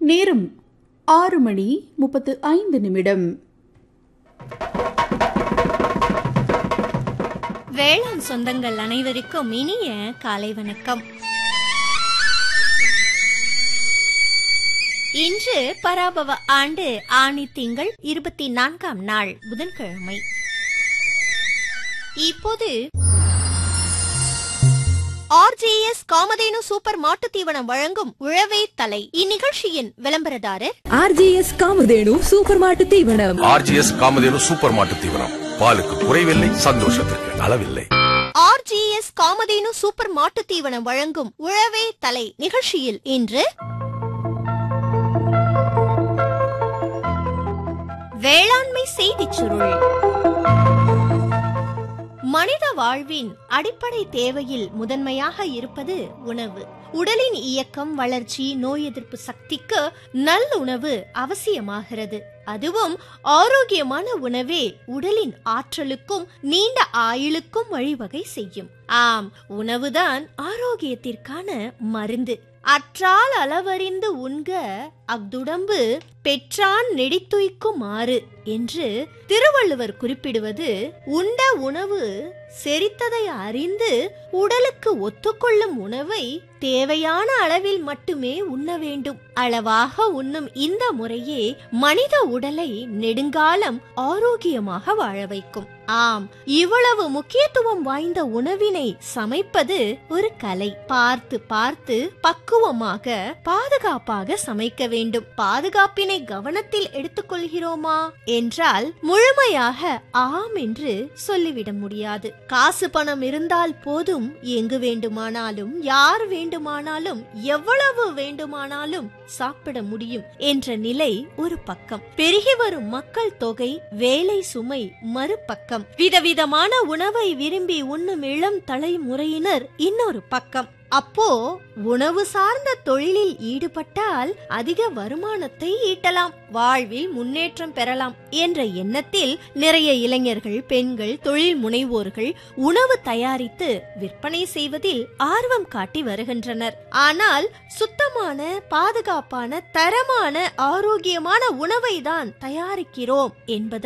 நேரம் ஆறு மணி முப்பத்து ஐந்து நிமிடம் வேளாண் சொந்தங்கள் அனைவருக்கும் இனிய காலை வணக்கம் இன்று பராபவ ஆண்டு ஆணி திங்கள் இருபத்தி நான்காம் நாள் புதன்கிழமை இப்போது ஆர்ஜேஎஸ் காமதேனு சூப்பர் மாட்டுத் தீவனம் வழங்கும் உழவே தலை இந்நிகழ்ச்சியின் விளம்பரதாரர் ஆர்ஜிஎஸ் காமதேனு சூப்பர் மாட்டு தீவனம் ஆர்ஜிஎஸ் காமதேனு சூப்பர் மாட்டு தீவனம் பாலுக்கு குறைவில்லை சந்தோஷத்திற்கு அளவில்லை ஆர்ஜிஎஸ் காமதேனு சூப்பர் மாட்டுத் தீவனம் வழங்கும் உழவே தலை நிகழ்ச்சியில் இன்று வேளாண்மை செய்திச் சுருள் மனித வாழ்வின் அடிப்படை தேவையில் முதன்மையாக இருப்பது உணவு உடலின் இயக்கம் வளர்ச்சி நோய் எதிர்ப்பு சக்திக்கு நல்லுணவு அவசியமாகிறது அதுவும் ஆரோக்கியமான உணவே உடலின் ஆற்றலுக்கும் நீண்ட ஆயுளுக்கும் வழிவகை செய்யும் ஆம் உணவுதான் ஆரோக்கியத்திற்கான மருந்து அற்றால் அளவறிந்து உண்க அஃதுடம்பு பெற்றான் நெடித்துய்க்குமாறு என்று திருவள்ளுவர் குறிப்பிடுவது உண்ட உணவு செரித்ததை அறிந்து உடலுக்கு ஒத்துக்கொள்ளும் உணவை தேவையான அளவில் மட்டுமே உண்ண வேண்டும் அளவாக உண்ணும் இந்த முறையே மனித உடலை நெடுங்காலம் ஆரோக்கியமாக வாழ வைக்கும் ஆம் இவ்வளவு முக்கியத்துவம் வாய்ந்த உணவினை சமைப்பது ஒரு கலை பார்த்து பார்த்து பக்குவமாக பாதுகாப்பாக சமைக்க வேண்டும் பாதுகாப்பினை கவனத்தில் எடுத்துக்கொள்கிறோமா என்றால் முழுமையாக ஆம் என்று சொல்லிவிட முடியாது காசு பணம் இருந்தால் போதும் எங்கு வேண்டுமானாலும் யார் வேண்டுமானாலும் எவ்வளவு வேண்டுமானாலும் சாப்பிட முடியும் என்ற நிலை ஒரு பக்கம் பெருகி வரும் மக்கள் தொகை வேலை சுமை மறுபக்கம் விதவிதமான உணவை விரும்பி உண்ணும் இளம் தலைமுறையினர் இன்னொரு பக்கம் அப்போ உணவு சார்ந்த தொழிலில் ஈடுபட்டால் அதிக வருமானத்தை ஈட்டலாம் வாழ்வில் முன்னேற்றம் பெறலாம் என்ற எண்ணத்தில் நிறைய இளைஞர்கள் பெண்கள் தொழில் முனைவோர்கள் உணவு தயாரித்து விற்பனை செய்வதில் ஆர்வம் காட்டி வருகின்றனர் ஆனால் சுத்தமான பாதுகாப்பான தரமான ஆரோக்கியமான உணவை தான் தயாரிக்கிறோம் என்பதை